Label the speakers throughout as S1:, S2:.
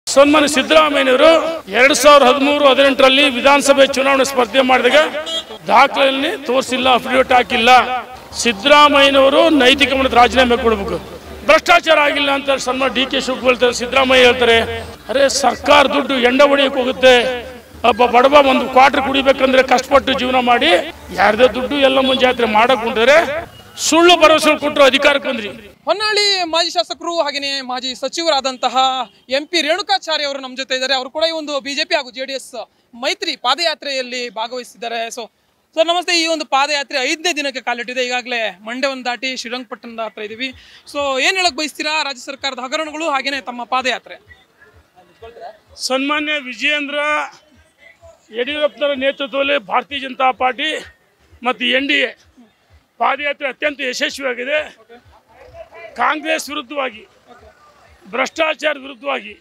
S1: ಸನ್ಮಾನ್ಯ ಸಿದ್ದರಾಮಯ್ಯನವರು ಎರಡ್ ಸಾವಿರದ ಹದಿಮೂರು ಹದಿನೆಂಟರಲ್ಲಿ ವಿಧಾನಸಭೆ ಚುನಾವಣೆ ಸ್ಪರ್ಧೆ ಮಾಡಿದಾಗ ದಾಖಲೆಯಲ್ಲಿ ತೋರಿಸಿಲ್ಲ ಅಫಿಡವಿಟ್ ಹಾಕಿಲ್ಲ ಸಿದ್ದರಾಮಯ್ಯನವರು ನೈತಿಕ ಮಟ್ಟದ ರಾಜೀನಾಮೆ ಕೊಡಬೇಕು ಭ್ರಷ್ಟಾಚಾರ ಆಗಿಲ್ಲ ಅಂತ ಸನ್ಮಾನ ಡಿ ಕೆ ಶಿವಕುಮಾರ್ ಹೇಳ್ತಾರೆ ಸಿದ್ದರಾಮಯ್ಯ ಹೇಳ್ತಾರೆ ಅರೆ ಸರ್ಕಾರ ದುಡ್ಡು ಎಂಡ ಹೊಡಿಯಕ್ಕೆ ಹೋಗುತ್ತೆ ಒಬ್ಬ ಬಡವ ಒಂದು ಕ್ವಾರ್ಟರ್ ಕುಡಿಬೇಕಂದ್ರೆ ಕಷ್ಟಪಟ್ಟು ಜೀವನ ಮಾಡಿ ಯಾರ್ದೇ ದುಡ್ಡು ಎಲ್ಲ ಮುಂಜಾತ್ರೆ ಜಾತ್ರೆ ಮಾಡಕ್ ಕುಂತಾರೆ ಸುಳ್ಳು ಭರವಸೆ ಕೊಟ್ಟರು ಅಧಿಕಾರಕ್ಕೆ ಬಂದ್ರಿ
S2: ಹೊನ್ನಾಳಿ ಮಾಜಿ ಶಾಸಕರು ಹಾಗೆಯೇ ಮಾಜಿ ಸಚಿವರಾದಂತಹ ಎಂ ಪಿ ರೇಣುಕಾಚಾರ್ಯ ಅವರು ನಮ್ಮ ಜೊತೆ ಇದ್ದಾರೆ ಅವರು ಕೂಡ ಈ ಒಂದು ಬಿಜೆಪಿ ಹಾಗೂ ಜೆ ಡಿ ಎಸ್ ಮೈತ್ರಿ ಪಾದಯಾತ್ರೆಯಲ್ಲಿ ಭಾಗವಹಿಸಿದ್ದಾರೆ ಸೊ ಸರ್ ನಮಸ್ತೆ ಈ ಒಂದು ಪಾದಯಾತ್ರೆ ಐದನೇ ದಿನಕ್ಕೆ ಕಾಲಿಟ್ಟಿದೆ ಈಗಾಗಲೇ ಮಂಡ್ಯವನ್ನು ದಾಟಿ ಶ್ರೀರಂಗಪಟ್ಟಣದ ಹತ್ರ ಇದ್ದೀವಿ ಸೊ ಏನ್ ಹೇಳಕ್ ಬಯಸ್ತೀರಾ ರಾಜ್ಯ ಸರ್ಕಾರದ ಹಗರಣಗಳು ಹಾಗೇನೆ ತಮ್ಮ ಪಾದಯಾತ್ರೆ
S1: ಸನ್ಮಾನ್ಯ ವಿಜಯೇಂದ್ರ ಯಡಿಯೂರಪ್ಪನವರ ನೇತೃತ್ವದಲ್ಲಿ ಭಾರತೀಯ ಜನತಾ ಪಾರ್ಟಿ ಮತ್ತು ಎನ್ ಡಿ ಎ ಪಾದಯಾತ್ರೆ ಅತ್ಯಂತ ಯಶಸ್ವಿಯಾಗಿದೆ ಕಾಂಗ್ರೆಸ್ ವಿರುದ್ಧವಾಗಿ ಭ್ರಷ್ಟಾಚಾರ ವಿರುದ್ಧವಾಗಿ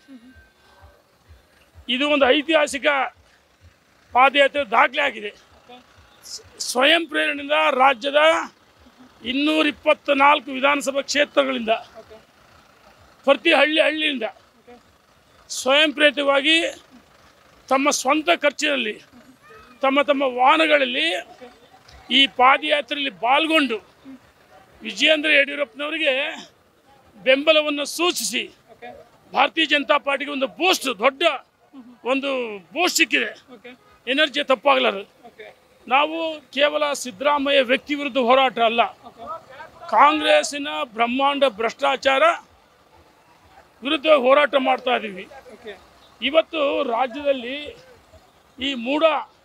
S1: ಇದು ಒಂದು ಐತಿಹಾಸಿಕ ಪಾದಯಾತ್ರೆ ದಾಖಲೆ ಆಗಿದೆ ಸ್- ಸ್ವಯಂ ಪ್ರೇರಣೆಯಿಂದ ರಾಜ್ಯದ ಇನ್ನೂರ ಇಪ್ಪತ್ತ ನಾಲ್ಕು ವಿಧಾನಸಭಾ ಕ್ಷೇತ್ರಗಳಿಂದ ಪ್ರತಿ ಹಳ್ಳಿ ಹಳ್ಳಿಯಿಂದ ಸ್ವಯಂ ಪ್ರೇರಿತವಾಗಿ ತಮ್ಮ ಸ್ವಂತ ಖರ್ಚಿನಲ್ಲಿ ತಮ್ಮ ತಮ್ಮ ವಾಹನಗಳಲ್ಲಿ ಈ ಪಾದಯಾತ್ರೆಯಲ್ಲಿ ಪಾಲ್ಗೊಂಡು ವಿಜಯೇಂದ್ರ ಯಡಿಯೂರಪ್ಪನವರಿಗೆ ಬೆಂಬಲವನ್ನು ಸೂಚಿಸಿ ಭಾರತೀಯ ಜನತಾ ಪಾರ್ಟಿಗೆ ಒಂದು ಬೂಸ್ಟ್ ದೊಡ್ಡ ಒಂದು ಬೂಸ್ಟ್ ಸಿಕ್ಕಿದೆ ಎನರ್ಜಿ ತಪ್ಪಾಗಲಾರದು ನಾವು ಕೇವಲ ಸಿದ್ದರಾಮಯ್ಯ ವ್ಯಕ್ತಿ ವಿರುದ್ಧ ಹೋರಾಟ ಅಲ್ಲ ಕಾಂಗ್ರೆಸ್ಸಿನ ಬ್ರಹ್ಮಾಂಡ ಭ್ರಷ್ಟಾಚಾರ ವಿರುದ್ಧ ಹೋರಾಟ ಮಾಡ್ತಾ ಇದ್ದೀವಿ ಇವತ್ತು ರಾಜ್ಯದಲ್ಲಿ ಈ ಮೂಡ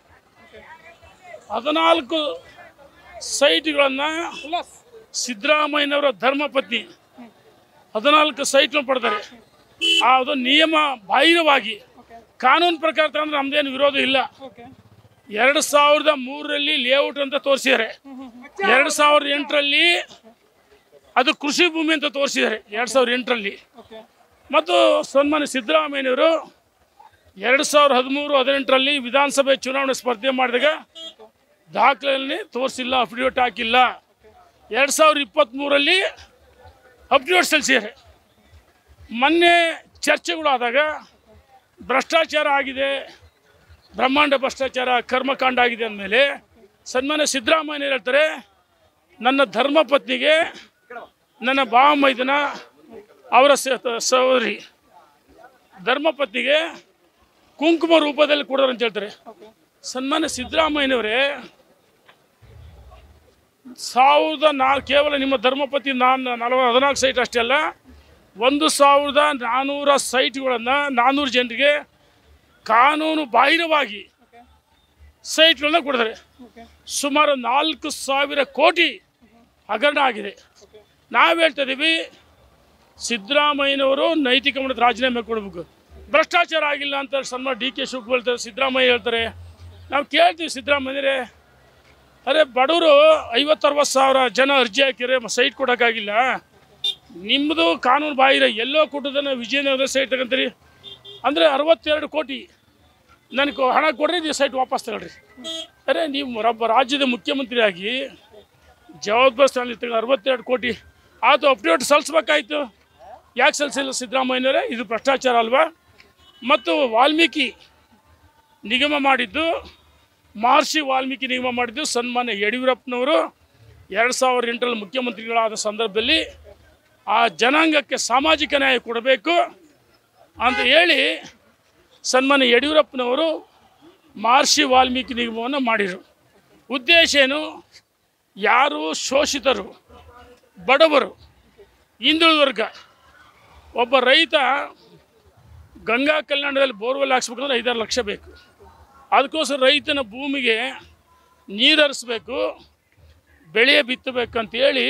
S1: ಹದಿನಾಲ್ಕು ಸೈಟ್ಗಳನ್ನು ಸಿದ್ದರಾಮಯ್ಯನವರ ಧರ್ಮಪತ್ನಿ ಹದಿನಾಲ್ಕು ಸೈಟ್ಗಳನ್ನು ಪಡೆದರೆ ಅದು ನಿಯಮ ಬಾಹಿರವಾಗಿ ಕಾನೂನು ಪ್ರಕಾರ ತಗೊಂಡ್ರೆ ನಮ್ದೇನು ವಿರೋಧ ಇಲ್ಲ ಎರಡು ಸಾವಿರದ ಮೂರರಲ್ಲಿ ಲೇಔಟ್ ಅಂತ ತೋರಿಸಿದ್ದಾರೆ ಎರಡು ಸಾವಿರದ ಎಂಟರಲ್ಲಿ ಅದು ಕೃಷಿ ಭೂಮಿ ಅಂತ ತೋರಿಸಿದ್ದಾರೆ ಎರಡು ಸಾವಿರದ ಎಂಟರಲ್ಲಿ ಮತ್ತು ಸನ್ಮಾನ್ಯ ಸಿದ್ದರಾಮಯ್ಯನವರು ಎರಡು ಸಾವಿರದ ಹದಿಮೂರು ಹದಿನೆಂಟರಲ್ಲಿ ವಿಧಾನಸಭೆ ಚುನಾವಣೆ ಸ್ಪರ್ಧೆ ಮಾಡಿದಾಗ ದಾಖಲೆಯಲ್ಲಿ ತೋರಿಸಿಲ್ಲ ಅಫಿಡವಿಟ್ ಹಾಕಿಲ್ಲ ಎರಡು ಸಾವಿರದ ಇಪ್ಪತ್ತ್ಮೂರಲ್ಲಿ ಅಫಿಡವಿಟ್ ಸಲ್ಲಿಸಿದ್ದಾರೆ ಮೊನ್ನೆ ಚರ್ಚೆಗಳು ಆದಾಗ ಭ್ರಷ್ಟಾಚಾರ ಆಗಿದೆ ಬ್ರಹ್ಮಾಂಡ ಭ್ರಷ್ಟಾಚಾರ ಕರ್ಮಕಾಂಡ ಆಗಿದೆ ಅಂದಮೇಲೆ ಸನ್ಮಾನ್ಯ ಸಿದ್ದರಾಮಯ್ಯ ಹೇಳ್ತಾರೆ ನನ್ನ ಧರ್ಮಪತ್ನಿಗೆ ನನ್ನ ಭಾವ ಮೈದನ ಅವರ ಸ- ಸಹೋದರಿ ಧರ್ಮಪತ್ನಿಗೆ ಕುಂಕುಮ ರೂಪದಲ್ಲಿ ಕೊಡೋರು ಅಂತ ಹೇಳ್ತಾರೆ ಸನ್ಮಾನ್ಯ ಸಿದ್ದರಾಮಯ್ಯನವರೇ ಸಾವಿರದ ನಾ ಕೇವಲ ನಿಮ್ಮ ಧರ್ಮಪತಿ ನಾನು ನಲವ ಹದಿನಾಲ್ಕು ಸೈಟ್ ಅಷ್ಟೇ ಅಲ್ಲ ಒಂದು ಸಾವಿರದ ನಾನ್ನೂರ ಸೈಟ್ಗಳನ್ನು ನಾನ್ನೂರು ಜನರಿಗೆ ಕಾನೂನು ಬಾಹಿರವಾಗಿ ಸೈಟ್ಗಳನ್ನ ಕೊಡ್ತಾರೆ ಸುಮಾರು ನಾಲ್ಕು ಸಾವಿರ ಕೋಟಿ ಹಗರಣ ಆಗಿದೆ ನಾವು ಹೇಳ್ತಾ ಇದ್ದೀವಿ ಸಿದ್ದರಾಮಯ್ಯನವರು ನೈತಿಕ ಮಟ್ಟದ ರಾಜೀನಾಮೆ ಕೊಡಬೇಕು ಭ್ರಷ್ಟಾಚಾರ ಆಗಿಲ್ಲ ಅಂತ ಸನ್ಮಾನ ಡಿ ಕೆ ಶಿವಕುಮಾರ್ ಹೇಳ್ತಾರೆ ಸಿದ್ದರಾಮಯ್ಯ ಹೇಳ್ತಾರೆ ನಾವು ಕೇಳ್ತೀವಿ ಸಿದ್ದರಾಮಯ್ಯರೇ ಅರೆ ಬಡವರು ಐವತ್ತರವತ್ತು ಸಾವಿರ ಜನ ಅರ್ಜಿ ಹಾಕಿದ್ರೆ ಸೈಟ್ ಕೊಡೋಕ್ಕಾಗಿಲ್ಲ ನಿಮ್ಮದು ಕಾನೂನು ಬಾಹಿರ ಎಲ್ಲೋ ಕೊಟ್ಟದನ್ನು ವಿಜಯನಗರ ಸೈಟ್ ತಗೊಂತೀರಿ ಅಂದರೆ ಅರವತ್ತೆರಡು ಕೋಟಿ ನನಗೆ ಹಣ ಕೊಡ್ರಿ ನೀವು ಸೈಟ್ ವಾಪಸ್ ತಗೊಳ್ರಿ ಅರೆ ನೀವು ಒಬ್ಬ ರಾಜ್ಯದ ಮುಖ್ಯಮಂತ್ರಿಯಾಗಿ ಜವಾಬ್ದಾರಿ ಸ್ಥಾನದಲ್ಲಿ ತಗೊಂಡು ಅರವತ್ತೆರಡು ಕೋಟಿ ಆತು ಅಪ್ಡೇಟ್ ಸಲ್ಲಿಸ್ಬೇಕಾಯ್ತು ಯಾಕೆ ಸಲ್ಲಿಸಿಲ್ಲ ಸಿದ್ದರಾಮಯ್ಯನವರೇ ಇದು ಭ್ರಷ್ಟಾಚಾರ ಅಲ್ವಾ ಮತ್ತು ವಾಲ್ಮೀಕಿ ನಿಗಮ ಮಾಡಿದ್ದು ಮಹರ್ಷಿ ವಾಲ್ಮೀಕಿ ನಿಗಮ ಮಾಡಿದ್ದು ಸನ್ಮಾನ್ಯ ಯಡಿಯೂರಪ್ಪನವರು ಎರಡು ಸಾವಿರದ ಎಂಟರಲ್ಲಿ ಮುಖ್ಯಮಂತ್ರಿಗಳಾದ ಸಂದರ್ಭದಲ್ಲಿ ಆ ಜನಾಂಗಕ್ಕೆ ಸಾಮಾಜಿಕ ನ್ಯಾಯ ಕೊಡಬೇಕು ಅಂತ ಹೇಳಿ ಸನ್ಮಾನ್ಯ ಯಡಿಯೂರಪ್ಪನವರು ಮಹರ್ಷಿ ವಾಲ್ಮೀಕಿ ನಿಗಮವನ್ನು ಮಾಡಿದರು ಉದ್ದೇಶ ಏನು ಯಾರು ಶೋಷಿತರು ಬಡವರು ಹಿಂದುಳಿದ ವರ್ಗ ಒಬ್ಬ ರೈತ ಗಂಗಾ ಕಲ್ಯಾಣದಲ್ಲಿ ಬೋರ್ವೆಲ್ ಹಾಕ್ಸ್ಬೇಕಂದ್ರೆ ಐದಾರು ಲಕ್ಷ ಬೇಕು ಅದಕ್ಕೋಸ್ಕರ ರೈತನ ಭೂಮಿಗೆ ನೀರು ಹರಿಸ್ಬೇಕು ಬೆಳೆ ಬಿತ್ತಬೇಕಂತೇಳಿ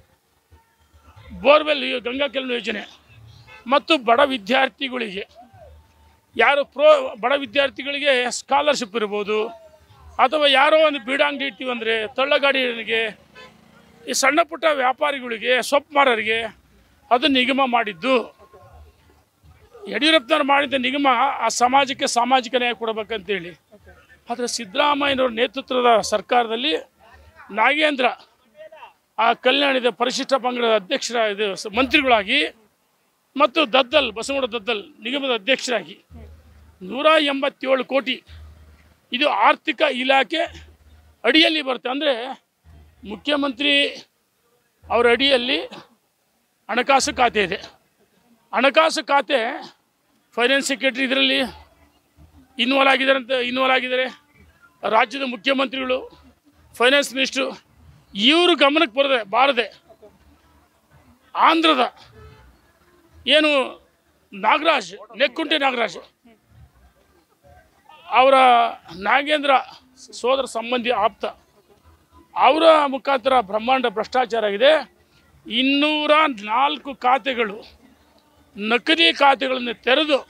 S1: ಬೋರ್ವೆಲ್ ಈ ಗಂಗಾ ಕಲ್ಯಾಣ ಯೋಜನೆ ಮತ್ತು ಬಡ ವಿದ್ಯಾರ್ಥಿಗಳಿಗೆ ಯಾರು ಪ್ರೋ ಬಡ ವಿದ್ಯಾರ್ಥಿಗಳಿಗೆ ಸ್ಕಾಲರ್ಶಿಪ್ ಇರ್ಬೋದು ಅಥವಾ ಯಾರೋ ಒಂದು ಬೀಡಾಂಗಡಿ ಇರ್ತೀವಿ ಅಂದರೆ ತಳ್ಳಗಾಡಿಗೆ ಈ ಸಣ್ಣ ಪುಟ್ಟ ವ್ಯಾಪಾರಿಗಳಿಗೆ ಸೊಪ್ಪು ಮಾರೋರಿಗೆ ಅದು ನಿಗಮ ಮಾಡಿದ್ದು ಯಡಿಯೂರಪ್ಪನವ್ರು ಮಾಡಿದ ನಿಗಮ ಆ ಸಮಾಜಕ್ಕೆ ಸಾಮಾಜಿಕ ನ್ಯಾಯ ಕೊಡಬೇಕಂತೇಳಿ ಆದರೆ ಸಿದ್ದರಾಮಯ್ಯನವ್ರ ನೇತೃತ್ವದ ಸರ್ಕಾರದಲ್ಲಿ ನಾಗೇಂದ್ರ ಆ ಕಲ್ಯಾಣದ ಪರಿಶಿಷ್ಟ ಪಂಗಡದ ಅಧ್ಯಕ್ಷರ ಇದು ಸ- ಮಂತ್ರಿಗಳಾಗಿ ಮತ್ತು ದದ್ದಲ್ ಬಸವನಗೌಡ ದದ್ದಲ್ ನಿಗಮದ ಅಧ್ಯಕ್ಷರಾಗಿ ನೂರ ಎಂಬತ್ತೇಳು ಕೋಟಿ ಇದು ಆರ್ಥಿಕ ಇಲಾಖೆ ಅಡಿಯಲ್ಲಿ ಬರುತ್ತೆ ಅಂದರೆ ಮುಖ್ಯಮಂತ್ರಿ ಅವರ ಅಡಿಯಲ್ಲಿ ಹಣಕಾಸು ಖಾತೆ ಇದೆ ಹಣಕಾಸು ಖಾತೆ ಫೈನಾನ್ಸ್ ಸೆಕ್ರೆಟರಿ ಇದರಲ್ಲಿ ಇನ್ವಾಲ್ವ್ ಆಗಿದ್ದಾರೆ ಅಂತ ಇನ್ವಾಲ್ವ್ ಆಗಿದ್ದಾರೆ ರಾಜ್ಯದ ಮುಖ್ಯಮಂತ್ರಿಗಳು ಫೈನಾನ್ಸ್ ಮಿನಿಸ್ಟ್ರು ಇವರು ಗಮನಕ್ಕೆ ಬರದೆ ಬಾರದೆ ಆಂಧ್ರದ ಏನು ನಾಗರಾಜ್ ನೆಕ್ಕುಂಟೆ ನಾಗರಾಜ್ ಅವರ ನಾಗೇಂದ್ರ ಸೋದರ ಸಂಬಂಧಿ ಆಪ್ತ ಅವರ ಮುಖಾಂತರ ಬ್ರಹ್ಮಾಂಡ ಭ್ರಷ್ಟಾಚಾರ ಆಗಿದೆ ಇನ್ನೂರ ನಾಲ್ಕು ಖಾತೆಗಳು ನಕಲಿ ಖಾತೆಗಳನ್ನು ತೆರೆದು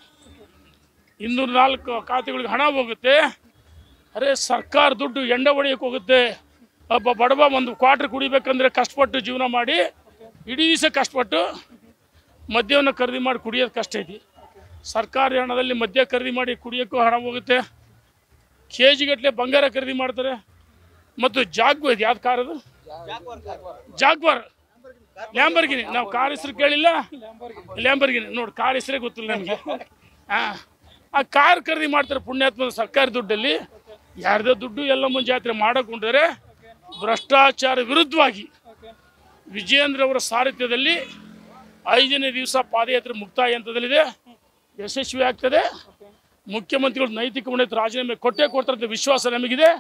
S1: ಇನ್ನೂರ ನಾಲ್ಕು ಖಾತೆಗಳಿಗೆ ಹಣ ಹೋಗುತ್ತೆ ಅರೆ ಸರ್ಕಾರ ದುಡ್ಡು ಎಂಡ ಹೊಡೆಯಕ್ಕೆ ಹೋಗುತ್ತೆ ಒಬ್ಬ ಬಡವ ಒಂದು ಕ್ವಾರ್ಟರ್ ಕುಡಿಬೇಕಂದ್ರೆ ಕಷ್ಟಪಟ್ಟು ಜೀವನ ಮಾಡಿ ಇಡೀ ದಿವಸ ಕಷ್ಟಪಟ್ಟು ಮದ್ಯವನ್ನು ಖರೀದಿ ಮಾಡಿ ಕುಡಿಯೋದು ಕಷ್ಟ ಐತಿ ಸರ್ಕಾರಿ ಹಣದಲ್ಲಿ ಮದ್ಯ ಖರೀದಿ ಮಾಡಿ ಕುಡಿಯೋಕ್ಕೂ ಹಣ ಹೋಗುತ್ತೆ ಕೆ ಜಿಗಟ್ಟಲೆ ಬಂಗಾರ ಖರೀದಿ ಮಾಡ್ತಾರೆ ಮತ್ತು ಜಾಗ್ವ ಇದು ಯಾವ್ದು ಕಾರ್ ಅದು ಜಾಗ್ವಾರ್ ಲ್ಯಾಂಬರ್ಗಿನಿ ನಾವು ಕಾರ್ ಹೆಸರು ಕೇಳಿಲ್ಲ ಲ್ಯಾಂಬರ್ಗಿನಿ ನೋಡಿ ಕಾರ್ ಹೆಸರೇ ಗೊತ್ತಿಲ್ಲ ನನಗೆ ಹಾಂ ಆ ಕಾರ್ ಖರೀದಿ ಮಾಡ್ತಾರೆ ಪುಣ್ಯಾತ್ಮದ ಸರ್ಕಾರಿ ದುಡ್ಡಲ್ಲಿ ಯಾರ್ದೋ ದುಡ್ಡು ಎಲ್ಲ ಮುಂಜಾತ್ರೆ ಜಾತ್ರೆ ಮಾಡಕೊಂಡ್ರೆ ಭ್ರಷ್ಟಾಚಾರ ವಿರುದ್ಧವಾಗಿ ವಿಜಯೇಂದ್ರ ಅವರ ಸಾರಥ್ಯದಲ್ಲಿ ಐದನೇ ದಿವಸ ಪಾದಯಾತ್ರೆ ಮುಕ್ತಾಯ ಹಂತದಲ್ಲಿದೆ ಯಶಸ್ವಿ ಆಗ್ತದೆ ಮುಖ್ಯಮಂತ್ರಿಗಳು ನೈತಿಕ ಹೊಣೆ ರಾಜೀನಾಮೆ ಕೊಟ್ಟೇ ಕೊಡ್ತಾರೆ ಅಂತ ವಿಶ್ವಾಸ ನಮಗಿದೆ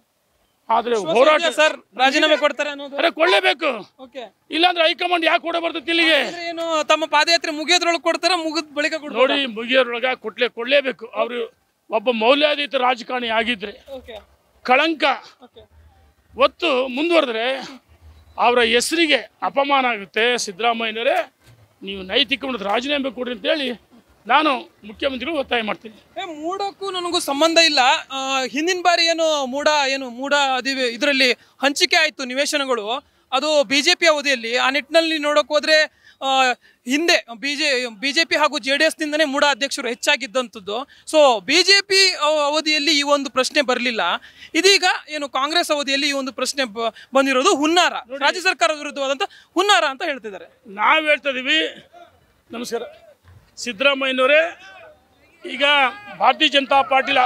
S1: ಆದರೆ ಹೋರಾಟ
S2: ಸರ್ ರಾಜೀನಾಮೆ ಕೊಡ್ತಾರೆ ಅನ್ನೋದು
S1: ಅರೆ ಕೊಳ್ಳೇಬೇಕು
S2: ಓಕೆ
S1: ಇಲ್ಲಾಂದ್ರೆ ಹೈಕಮಾಂಡ್ ಯಾಕೆ ಕೊಡ ಬರ್ತೈತಿ ಇಲ್ಲಿಗೆ
S2: ಅಂದ್ರೆ ಏನು ತಮ್ಮ ಪಾದಯಾತ್ರೆ ಮುಗಿಯೋದ್ರೊಳಗೆ ಕೊಡ್ತಾರ ಮುಗಿದ ಬಳಿಕ ಕೊಡ್ತಾರೆ
S1: ನೋಡಿ ಮುಗಿಯೋರೊಳಗ ಕೊಟ್ಲೆ ಕೊಳ್ಳೇಬೇಕು ಅವರು ಒಬ್ಬ ಮೌಲ್ಯಾಧೀತ ರಾಜಕಾರಣಿ ಆಗಿದ್ರೆ
S2: ಓಕೆ
S1: ಕಳಂಕ
S2: ಓಕೆ
S1: ಒತ್ತು ಮುಂದುವರೆದ್ರೆ ಅವರ ಹೆಸರಿಗೆ ಅಪಮಾನ ಆಗುತ್ತೆ ಸಿದ್ದರಾಮಯ್ಯನವರೇ ನೀವು ನೈತಿಕ ಹೊಣೆ ರಾಜೀನಾಮೆ ಕೊಡ್ರಿ ಅಂತೇಳಿ ನಾನು ಮುಖ್ಯಮಂತ್ರಿಗಳು ಒತ್ತಾಯ ಮಾಡ್ತೀನಿ
S2: ಏ ಮೂಡಕ್ಕೂ ನನಗೂ ಸಂಬಂಧ ಇಲ್ಲ ಆ, ಹಿಂದಿನ ಬಾರಿ ಏನು ಮೂಡ ಏನು ಮೂಡ ಅದಿವೆ ಇದರಲ್ಲಿ ಹಂಚಿಕೆ ಆಯಿತು ನಿವೇಶನಗಳು ಅದು ಬಿಜೆಪಿ ಅವಧಿಯಲ್ಲಿ ಆ ನಿಟ್ಟಿನಲ್ಲಿ ನೋಡಕ್ ಹೋದ್ರೆ ಆ, ಹಿಂದೆ ಬಿಜೆ ಬಿಜೆಪಿ ಹಾಗೂ ಜೆ ಡಿ ಎಸ್ನಿಂದನೇ ಮೂಡ ಅಧ್ಯಕ್ಷರು ಹೆಚ್ಚಾಗಿದ್ದಂಥದ್ದು ಸೊ ಬಿಜೆಪಿ ಅವಧಿಯಲ್ಲಿ ಈ ಒಂದು ಪ್ರಶ್ನೆ ಬರಲಿಲ್ಲ ಇದೀಗ ಏನು ಕಾಂಗ್ರೆಸ್ ಅವಧಿಯಲ್ಲಿ ಈ ಒಂದು ಪ್ರಶ್ನೆ ಬ- ಬಂದಿರೋದು ಹುನ್ನಾರ ರಾಜ್ಯ ಸರ್ಕಾರದ ವಿರುದ್ಧವಾದಂಥ ಹುನ್ನಾರ ಅಂತ ಹೇಳ್ತಿದ್ದಾರೆ
S1: ನಾವು ಹೇಳ್ತಾ ಇದೀವಿ ನಮಸ್ಕಾರ ಸಿದ್ದರಾಮಯ್ಯನವರೇ ಈಗ ಭಾರತೀಯ ಜನತಾ ಪಾರ್ಟಿಲ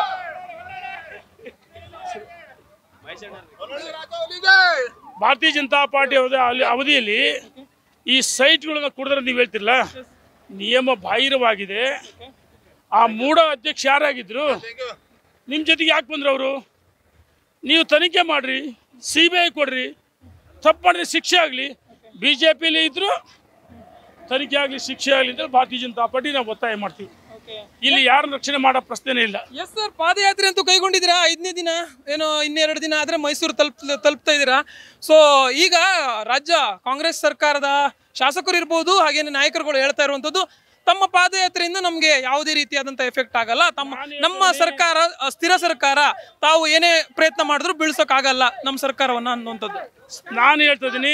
S1: ಭಾರತೀಯ ಜನತಾ ಪಾರ್ಟಿ ಅವಧಿ ಅಲ್ಲಿ ಅವಧಿಯಲ್ಲಿ ಈ ಸೈಟ್ಗಳನ್ನ ಕುಡಿದ್ರೆ ನೀವು ಹೇಳ್ತಿರಲ್ಲ ನಿಯಮ ಬಾಹಿರವಾಗಿದೆ ಆ ಮೂಡ ಅಧ್ಯಕ್ಷ ಯಾರಾಗಿದ್ರು ನಿಮ್ಮ ಜೊತೆಗೆ ಯಾಕೆ ಬಂದ್ರು ಅವರು ನೀವು ತನಿಖೆ ಮಾಡ್ರಿ ಸಿ ಬಿ ಐ ಕೊಡ್ರಿ ತಪ್ಪು ಮಾಡಿದ್ರೆ ಶಿಕ್ಷೆ ಆಗಲಿ ಬಿ ಜೆ ಪಿಲಿ ಇದ್ರು ತನಿಖೆ ಆಗಲಿ ಶಿಕ್ಷೆ ಆಗಲಿ ಅಂತ ಭಾರತೀಯ ಜನತಾ ಪಾರ್ಟಿ ನಾವು ಒತ್ತಾಯ ಮಾಡ್ತೀವಿ ಇಲ್ಲಿ ಯಾರನ್ನ ರಕ್ಷಣೆ ಮಾಡೋ ಪ್ರಶ್ನೆನೇ ಇಲ್ಲ
S2: ಎಸ್ ಸರ್ ಪಾದಯಾತ್ರೆ ಅಂತೂ ಕೈಗೊಂಡಿದ್ದೀರಾ ಐದನೇ ದಿನ ಏನೋ ಇನ್ನೆರಡು ದಿನ ಆದ್ರೆ ಮೈಸೂರು ತಲುಪ್ ತಲುಪ್ತಾ ಇದ್ದೀರಾ ಸೊ ಈಗ ರಾಜ್ಯ ಕಾಂಗ್ರೆಸ್ ಸರ್ಕಾರದ ಶಾಸಕರು ಇರ್ಬೋದು ಹಾಗೇನೆ ನಾಯಕರುಗಳು ಹೇಳ್ತಾ ಇರುವಂತದ್ದು ತಮ್ಮ ಪಾದಯಾತ್ರೆಯಿಂದ ನಮಗೆ ಯಾವುದೇ ರೀತಿಯಾದಂತ ಎಫೆಕ್ಟ್ ಆಗಲ್ಲ ತಮ್ಮ ನಮ್ಮ ಸರ್ಕಾರ ಅ, ಸ್ಥಿರ ಸರ್ಕಾರ ತಾವು ಏನೇ ಪ್ರಯತ್ನ ಮಾಡಿದ್ರು ಬೀಳ್ಸೋಕ್ಕಾಗಲ್ಲ ನಮ್ಮ ಸರ್ಕಾರವನ್ನ ಅನ್ನುವಂಥದ್ದು
S1: ನಾನು ಹೇಳ್ತಾ ಇದ್ದೀನಿ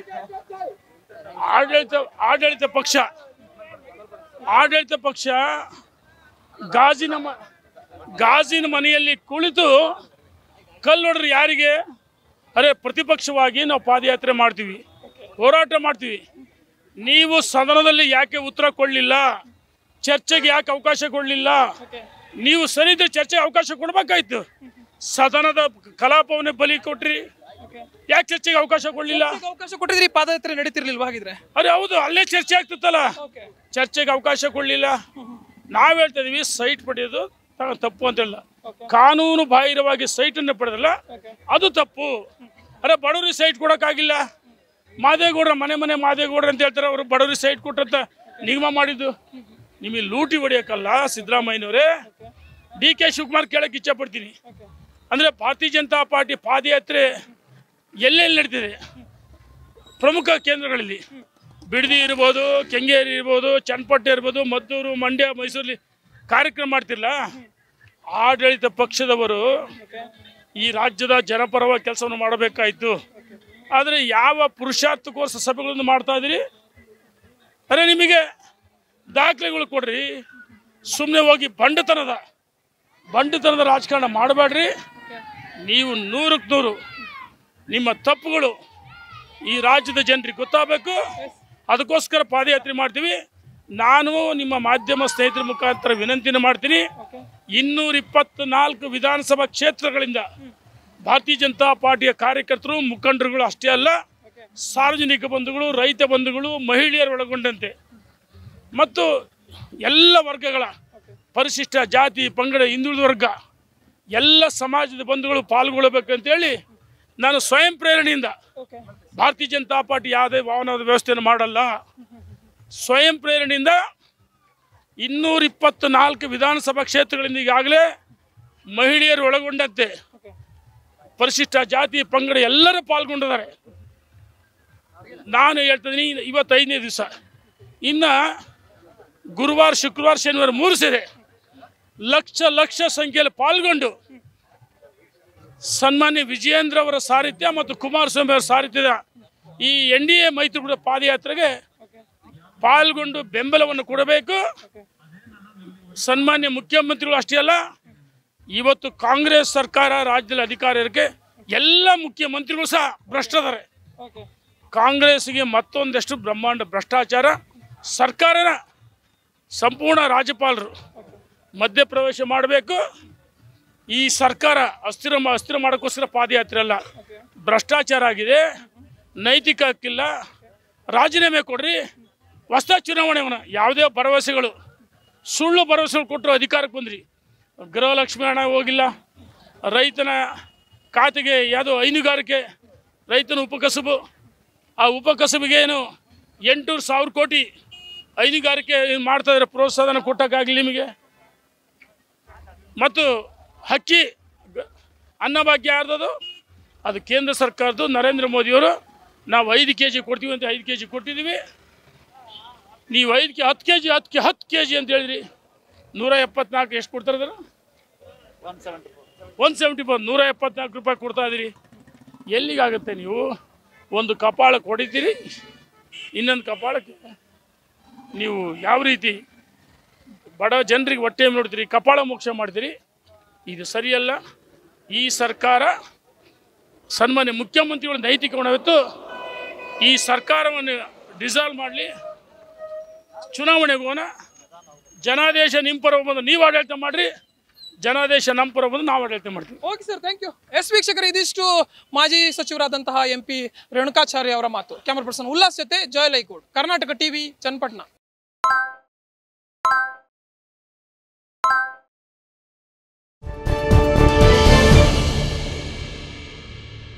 S1: ಆಡಳಿತ ಆಡಳಿತ ಪಕ್ಷ ಆಡಳಿತ ಪಕ್ಷ ಗಾಜಿನ ಮ ಗಾಜಿನ ಮನೆಯಲ್ಲಿ ಕುಳಿತು ಕಲ್ಲೊಡ್ರಿ ಯಾರಿಗೆ ಅರೆ ಪ್ರತಿಪಕ್ಷವಾಗಿ ನಾವು ಪಾದಯಾತ್ರೆ ಮಾಡ್ತೀವಿ ಹೋರಾಟ ಮಾಡ್ತೀವಿ ನೀವು ಸದನದಲ್ಲಿ ಯಾಕೆ ಉತ್ತರ ಕೊಡಲಿಲ್ಲ ಚರ್ಚೆಗೆ ಯಾಕೆ ಅವಕಾಶ ಕೊಡಲಿಲ್ಲ ನೀವು ಸರಿ ಇದ್ರೆ ಚರ್ಚೆಗೆ ಅವಕಾಶ ಕೊಡ್ಬೇಕಾಯ್ತು ಸದನದ ಕಲಾಪವನ್ನೇ ಬಲಿ ಕೊಟ್ರಿ ಯಾಕೆ ಚರ್ಚೆಗೆ ಅವಕಾಶ ಕೊಡಲಿಲ್ಲ
S2: ಈಗ ಅವಕಾಶ ಕೊಟ್ಟಿದ್ರಿ ಪಾದಯಾತ್ರೆ ನಡೀತಿರ್ಲಿಲ್ವಾ ಹಾಗಿದ್ರೆ
S1: ಅರೆ ಹೌದು ಅಲ್ಲೇ ಚರ್ಚೆ ಆಗ್ತಿತ್ತಲ್ಲ ಚರ್ಚೆಗೆ ಅವಕಾಶ ಕೊಡಲಿಲ್ಲ ನಾವು ಹೇಳ್ತಾ ಇದೀವಿ ಸೈಟ್ ಪಡೆಯೋದು ತ- ತಪ್ಪು ಅಂತ ಇಲ್ಲ ಕಾನೂನು ಬಾಹಿರವಾಗಿ ಸೈಟನ್ನು ಪಡೆದಲ್ಲ ಅದು ತಪ್ಪು ಅರೆ ಬಡವರಿಗೆ ಸೈಟ್ ಕೊಡೋಕ್ಕಾಗಿಲ್ಲ ಮಾದೇಗೌಡ್ರ ಮನೆ ಮನೆ ಮಾದೇಗೌಡ್ರ ಅಂತ ಹೇಳ್ತಾರೆ ಅವರು ಬಡವರಿಗೆ ಸೈಟ್ ಕೊಟ್ಟಂತ ನಿಗಮ ಮಾಡಿದ್ದು ನಿಮಗೆ ಲೂಟಿ ಹೊಡೆಯೋಕ್ಕಲ್ಲ ಸಿದ್ದರಾಮಯ್ಯನವರೇ ಡಿ ಕೆ ಶಿವಕುಮಾರ್ ಕೇಳಕ್ಕೆ ಇಚ್ಛಪಡ್ತೀನಿ ಅಂದರೆ ಭಾರತೀಯ ಜನತಾ ಪಾರ್ಟಿ ಪಾದಯಾತ್ರೆ ಎಲ್ಲೆಲ್ಲಿ ನಡೀತಿದೆ ಪ್ರಮುಖ ಕೇಂದ್ರಗಳಲ್ಲಿ ಬಿಡದಿ ಇರ್ಬೋದು ಕೆಂಗೇರಿ ಇರ್ಬೋದು ಚನ್ನಪಟ್ಟೆ ಇರ್ಬೋದು ಮದ್ದೂರು ಮಂಡ್ಯ ಮೈಸೂರಲ್ಲಿ ಕಾರ್ಯಕ್ರಮ ಮಾಡ್ತಿಲ್ಲ ಆಡಳಿತ ಪಕ್ಷದವರು ಈ ರಾಜ್ಯದ ಜನಪರವಾಗಿ ಕೆಲಸವನ್ನು ಮಾಡಬೇಕಾಯಿತು ಆದರೆ ಯಾವ ಪುರುಷಾರ್ಥಕೋರ್ಸ ಸಭೆಗಳನ್ನು ಮಾಡ್ತಾ ಇದ್ದೀರಿ ಅರೆ ನಿಮಗೆ ದಾಖಲೆಗಳು ಕೊಡ್ರಿ ಸುಮ್ಮನೆ ಹೋಗಿ ಬಂಡತನದ ಬಂಡತನದ ರಾಜಕಾರಣ ಮಾಡಬೇಡ್ರಿ ನೀವು ನೂರಕ್ಕೆ ನೂರು ನಿಮ್ಮ ತಪ್ಪುಗಳು ಈ ರಾಜ್ಯದ ಜನರಿಗೆ ಗೊತ್ತಾಗಬೇಕು ಅದಕ್ಕೋಸ್ಕರ ಪಾದಯಾತ್ರೆ ಮಾಡ್ತೀವಿ ನಾನು ನಿಮ್ಮ ಮಾಧ್ಯಮ ಸ್ನೇಹಿತರ ಮುಖಾಂತರ ವಿನಂತಿನ ಮಾಡ್ತೀನಿ
S2: ಓಕೆ
S1: ಇನ್ನೂರ ಇಪ್ಪತ್ನಾಲ್ಕು ವಿಧಾನಸಭಾ ಕ್ಷೇತ್ರಗಳಿಂದ ಭಾರತೀಯ ಜನತಾ ಪಾರ್ಟಿಯ ಕಾರ್ಯಕರ್ತರು ಮುಖಂಡರುಗಳು ಅಷ್ಟೇ ಅಲ್ಲ
S2: ಓಕೆ
S1: ಸಾರ್ವಜನಿಕ ಬಂಧುಗಳು ರೈತ ಬಂಧುಗಳು ಮಹಿಳೆಯರು ಒಳಗೊಂಡಂತೆ ಮತ್ತು ಎಲ್ಲ ವರ್ಗಗಳ ಪರಿಶಿಷ್ಟ ಜಾತಿ ಪಂಗಡ ಹಿಂದುಳಿದ ವರ್ಗ ಎಲ್ಲ ಸಮಾಜದ ಬಂಧುಗಳು ಪಾಲ್ಗೊಳ್ಳಬೇಕಂತೇಳಿ ನಾನು ಸ್ವಯಂ ಪ್ರೇರಣೆಯಿಂದ
S2: ಓಕೆ
S1: ಭಾರತೀಯ ಜನತಾ ಪಾರ್ಟಿ ಯಾವುದೇ ವಾಹನದ ವ್ಯವಸ್ಥೆಯನ್ನು ಮಾಡಲ್ಲ ಸ್ವಯಂ ಪ್ರೇರಣೆಯಿಂದ ಇನ್ನೂರ ಇಪ್ಪತ್ನಾಲ್ಕು ವಿಧಾನಸಭಾ ಕ್ಷೇತ್ರಗಳಿಂದ ಈಗಾಗಲೇ ಮಹಿಳೆಯರು ಒಳಗೊಂಡಂತೆ
S2: ಓಕೆ
S1: ಪರಿಶಿಷ್ಟ ಜಾತಿ ಪಂಗಡ ಎಲ್ಲರೂ ಪಾಲ್ಗೊಂಡಿದ್ದಾರೆ ನಾನು ಹೇಳ್ತಿದ್ದೀನಿ ಇವತ್ತು ಐದನೇ ದಿವಸ ಇನ್ನು ಗುರುವಾರ ಶುಕ್ರವಾರ ಶನಿವಾರ ಮೂರು ಸೇರಿ ಲಕ್ಷ ಲಕ್ಷ ಸಂಖ್ಯೆಯಲ್ಲಿ ಪಾಲ್ಗೊಂಡು ಸನ್ಮಾನ್ಯ ವಿಜಯೇಂದ್ರ ಅವರ ಸಾರಥ್ಯ ಮತ್ತು ಕುಮಾರಸ್ವಾಮಿ ಅವರ ಸಾರಥ್ಯದ ಈ ಎನ್ ಡಿ ಎ ಮೈತ್ರಿಕೂಟ ಪಾದಯಾತ್ರೆಗೆ
S2: ಓಕೆ
S1: ಪಾಲ್ಗೊಂಡು ಬೆಂಬಲವನ್ನು ಕೊಡಬೇಕು
S2: ಓಕೆ
S1: ಸನ್ಮಾನ್ಯ ಮುಖ್ಯಮಂತ್ರಿಗಳು ಅಷ್ಟೇ ಅಲ್ಲ ಇವತ್ತು ಕಾಂಗ್ರೆಸ್ ಸರ್ಕಾರ ರಾಜ್ಯದಲ್ಲಿ ಅಧಿಕಾರ ಇರೋಕ್ಕೆ ಎಲ್ಲ ಮುಖ್ಯಮಂತ್ರಿಗಳು ಸಹ ಭ್ರಷ್ಟದಾರೆ
S2: ಓಕೆ
S1: ಕಾಂಗ್ರೆಸ್ಗೆ ಮತ್ತೊಂದಷ್ಟು ಬ್ರಹ್ಮಾಂಡ ಭ್ರಷ್ಟಾಚಾರ ಸರ್ಕಾರನ ಸಂಪೂರ್ಣ ರಾಜ್ಯಪಾಲರು ಮಧ್ಯಪ್ರವೇಶ ಮಾಡಬೇಕು ಈ ಸರ್ಕಾರ ಅಸ್ಥಿರ ಮಾ- ಅಸ್ಥಿರ ಮಾಡೋಕ್ಕೋಸ್ಕರ ಪಾದಯಾತ್ರೆ ಅಲ್ಲ
S2: ಓಕೆ
S1: ಭ್ರಷ್ಟಾಚಾರ ಆಗಿದೆ ನೈತಿಕ ಹಕ್ಕಿಲ್ಲ ರಾಜೀನಾಮೆ ಕೊಡ್ರಿ ಹೊಸ ಚುನಾವಣೆವನ್ನ ಯಾವುದೇ ಭರವಸೆಗಳು ಸುಳ್ಳು ಭರವಸೆಗಳು ಕೊಟ್ಟರು ಅಧಿಕಾರಕ್ಕೆ ಬಂದ್ರಿ ಗೃಹಲಕ್ಷ್ಮಿ ಹಣ ಹೋಗಿಲ್ಲ ರೈತನ ಖಾತೆಗೆ ಯಾವುದೋ ಹೈನುಗಾರಿಕೆ ರೈತನ ಉಪಕಸಬು ಆ ಉಪಕಸಬಿಗೆ ಏನು ಎಂಟುನೂರು ಸಾವಿರ ಕೋಟಿ ಹೈನುಗಾರಿಕೆ ಮಾಡ್ತಾ ಇದ್ದಾರೆ ಪ್ರೋತ್ಸಾಹನ ಕೊಟ್ಟಕ್ಕಾಗಲಿ ನಿಮಗೆ ಮತ್ತು ಹಕ್ಕಿ ಗ- ಅನ್ನಭಾಗ್ಯ ಯಾರ್ದದು ಅದು ಕೇಂದ್ರ ಸರ್ಕಾರದ್ದು ನರೇಂದ್ರ ಮೋದಿಯವರು ನಾವು ಐದು ಕೆ ಜಿ ಕೊಡ್ತೀವಿ ಅಂತ ಐದು ಕೆ ಜಿ ಕೊಟ್ಟಿದ್ದೀವಿ ನೀವು ಐದು ಕೆ ಹತ್ತು ಕೆ ಜಿ ಹತ್ತು ಕೆ ಹತ್ತು ಕೆ ಜಿ ಅಂತ ಹೇಳಿದ್ರಿ ನೂರ ಎಪ್ಪತ್ನಾಲ್ಕು ಎಷ್ಟು ಕೊಡ್ತಾರೆ ಅದನ್ನು ಒನ್ ಸೆವೆಂಟಿ ಫೋರ್ ನೂರ ಎಪ್ಪತ್ನಾಲ್ಕು ರೂಪಾಯಿ ಕೊಡ್ತಾ ಇದ್ದೀರಿ ಎಲ್ಲಿಗಾಗುತ್ತೆ ನೀವು ಒಂದು ಕಪಾಳಕ್ಕೆ ಹೊಡಿತೀರಿ ಇನ್ನೊಂದು ಕಪಾಳಕ್ಕೆ ನೀವು ಯಾವ ರೀತಿ ಬಡ ಜನರಿಗೆ ಹೊಟ್ಟೆ ನೋಡ್ತೀರಿ ಕಪಾಳ ಮೋಕ್ಷ ಮಾಡ್ತೀರಿ ಇದು ಸರಿಯಲ್ಲ ಈ ಸರ್ಕಾರ ಸನ್ಮಾನ್ಯ ಮುಖ್ಯಮಂತ್ರಿಗಳ ನೈತಿಕ ಹೊಣೆವತ್ತು ಈ ಸರ್ಕಾರವನ್ನು ಡಿಸಾಲ್ವ್ ಮಾಡಲಿ ಚುನಾವಣೆಗೆ ಹೋಗೋಣ ಜನಾದೇಶ ನಿಮ್ಮ ಪರ ಬಂದು ನೀವು ಆಡಳಿತ ಮಾಡಿರಿ ಜನಾದೇಶ ನಮ್ಮ ಪರ ಬಂದು ನಾವು ಆಡಳಿತ ಮಾಡ್ತೀವಿ
S2: ಓಕೆ ಸರ್ ಥ್ಯಾಂಕ್ ಯು ಎಸ್ ವೀಕ್ಷಕರು ಇದಿಷ್ಟು ಮಾಜಿ ಸಚಿವರಾದಂತಹ ಎಂ ಪಿ ರೇಣುಕಾಚಾರ್ಯ ಅವರ ಮಾತು ಕ್ಯಾಮರಾ ಪರ್ಸನ್ ಉಲ್ಲಾಸ್ ಜೊತೆ ಜಯ ಲೈಕೋಡ್ ಕರ್ನಾಟಕ ಟಿವಿ ಚನ್ನಪಟ್ಟಣ